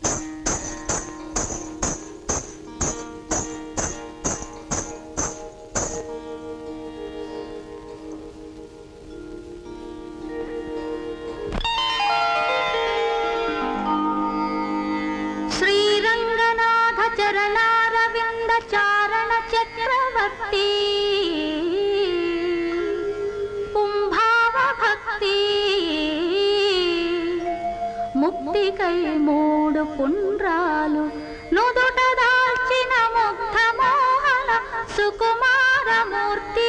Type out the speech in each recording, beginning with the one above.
శ్రీరంగనాథ చరణారవింద చారణ చక్రవర్తి కుంభావ భక్తి ముక్తికై మూడు పుండ్రాలు నుదుట దాల్చిన ముగ్ధ మోహన సుకుమారమూర్తి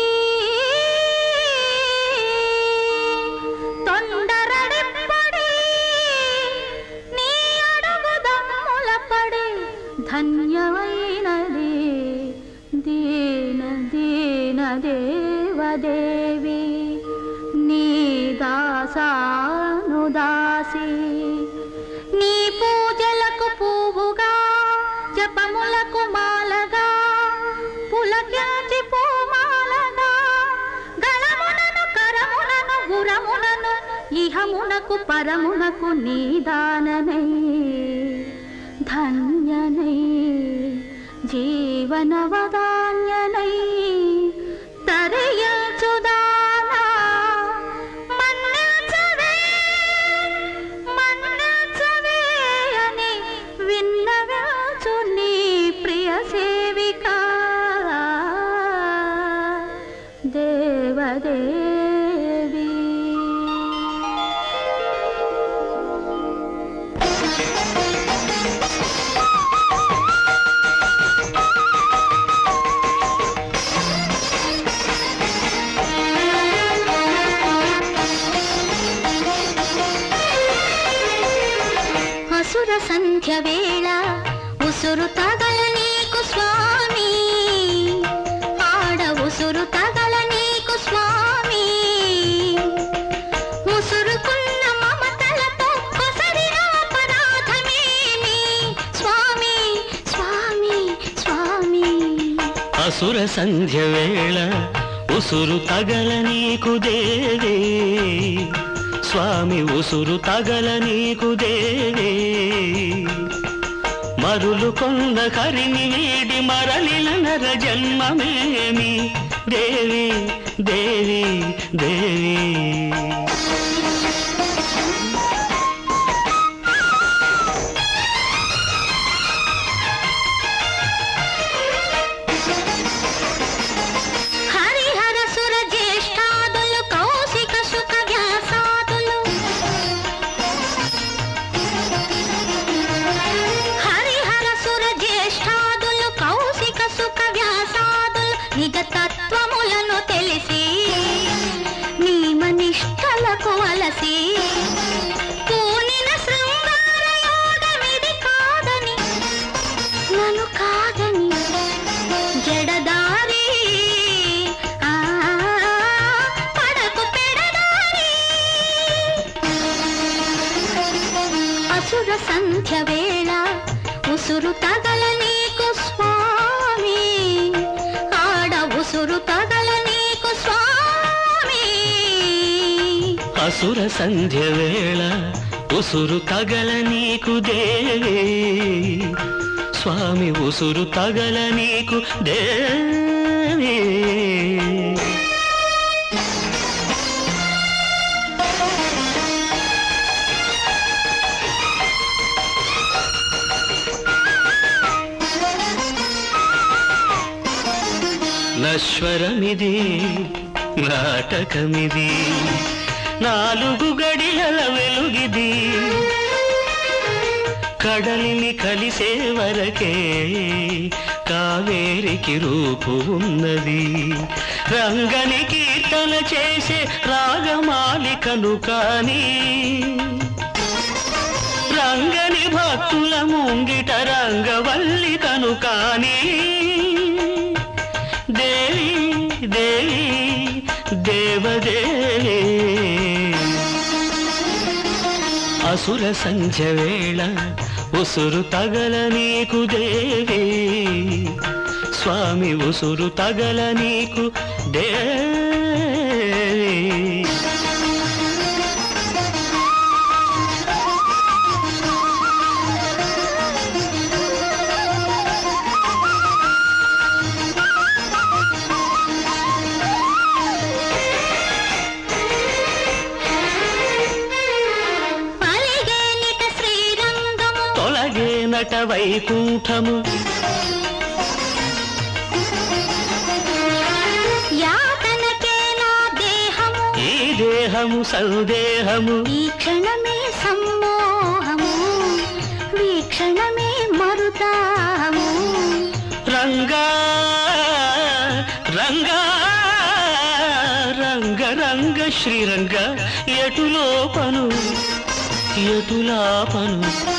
తొండరడిప్పడి నీ అడుగు దమ్ముల పడి ధన్యమైనది దీన దీన దేవదేవి నీ దాసాను దాసి నీ పూజలకు పువ్వుగా జపములకు మాలగా పులకించి పూమాలగా గళమునను కరమునను గురమునను ఇహమునకు పరమునకు నీదాననై ధన్యనై జీవనవదాన్యనై తరయచుదానా మన్నించవే మన్నించవే అని విన్నవచ్చు నీ ప్రియ సేవిక దేవదేవి అసుర సంధ్య వేళ ఉసురు తగల నీకు స్వామి ఆడ ఉసురు తగల నీకు స్వామి ముసురుకున్న మమతలతో కొసరిన అపరాధమేమి స్వామి స్వామి స్వామి అసుర సంధ్య వేళ ఉసురు తగల నీకు దేవే స్వామి ఉసురు తగల నీకు దేవే మరులు కొన్న కరిని వీడి మరలిన నర జన్మమేమి దేవి దేవి దేవి హరిహర సుర జ్యేష్ఠాదులు కౌశిక సుఖ వ్యాసాదులు హరిహర సుర జ్యేష్ఠాదులు కౌశిక సుఖ వ్యాసాదులు నిజ తత్వములను తెలిసి నియమనిష్టలకు అలసి పూనిన శృంగార యోగమిది కాదని నన్ను కాదని జడదారి ఆ పడకు పెడదారి అసుర సంధ్య వేళ ఉసురు తగల నీకు స్వామి ఆడ ఉసురు తగల నీకు స్వామి అసుర సంధ్య వేళ ఉసురు తగల నీకు దేవే స్వామి ఉసురు తగల నీకు దేవే నశ్వరమిది నాటకమిది నాలుగు గడియల వెలుగిది కడలిని కలిసే వరకే కావేరికి రూపు ఉన్నది రంగని కీర్తన చేసే రాగమాలికను కాని రంగని భక్తుల ముంగిట రంగవల్లికను కాని దేవి దేవి దేవదేవి అసుర సంధ్య వేళ ఉసురు తగల నీకు దేవి స్వామి ఉసురు తగల నీకు దేవి తొలగే నట వైకుంఠము యాతనకే నా దేహము ఈ దేహము సందేహము ఈ క్షణమే సమ్మోహము వీక్షణమే మరుతాము రంగా రంగా రంగ రంగ శ్రీరంగ ఎటులోపను ఎటులాపను